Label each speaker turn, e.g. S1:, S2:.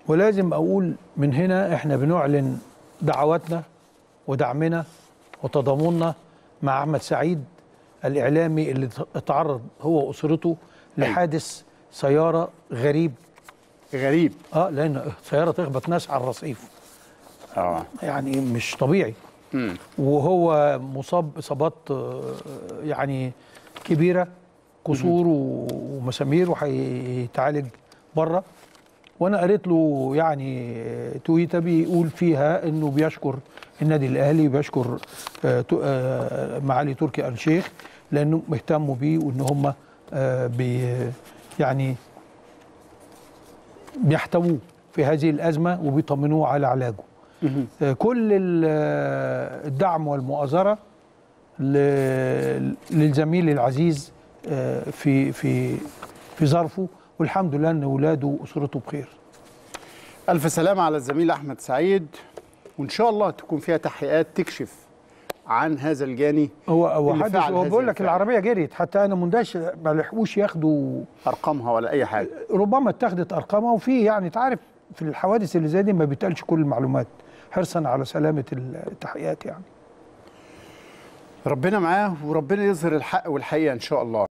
S1: ولازم اقول من هنا احنا بنعلن دعواتنا ودعمنا وتضامننا مع احمد سعيد الاعلامي اللي اتعرض هو واسرته لحادث سياره غريب
S2: غريب
S1: اه لان سياره تخبط ناس على الرصيف
S2: اه
S1: يعني مش طبيعي
S2: مم.
S1: وهو مصاب اصابات آه، يعني كبيره كسور و- ومسامير وهيتعالج بره وانا قريت له يعني آه، تويته بيقول فيها انه بيشكر النادي الاهلي وبيشكر آه، تو- آه، معالي تركي آل الشيخ لانه اهتموا بيه وان هم آه، بي يعني بيحتووه في هذه الازمه وبيطمنوه على علاجه آه، كل ال- آه، الدعم والمؤازره ل- للزميل العزيز آه، في في في ظرفه والحمد لله ان اولاده واسرته بخير
S2: الف سلامه على الزميل احمد سعيد وان شاء الله تكون فيها تحقيقات تكشف عن هذا الجاني
S1: هو هو
S2: اللي
S1: حدث
S2: فعل
S1: هو
S2: هذه
S1: بيقول لك
S2: الفعل.
S1: العربيه جريت حتى انا مندهش ما لحقوش ياخدوا
S2: ارقامها ولا اي حاجه
S1: ربما اتخذت ارقامها وفي يعني انت عارف في الحوادث اللي زي دي ما بيتقالش كل المعلومات حرصا على سلامه التحقيقات يعني
S2: ربنا معاه وربنا يظهر الحق والحقيقه ان شاء الله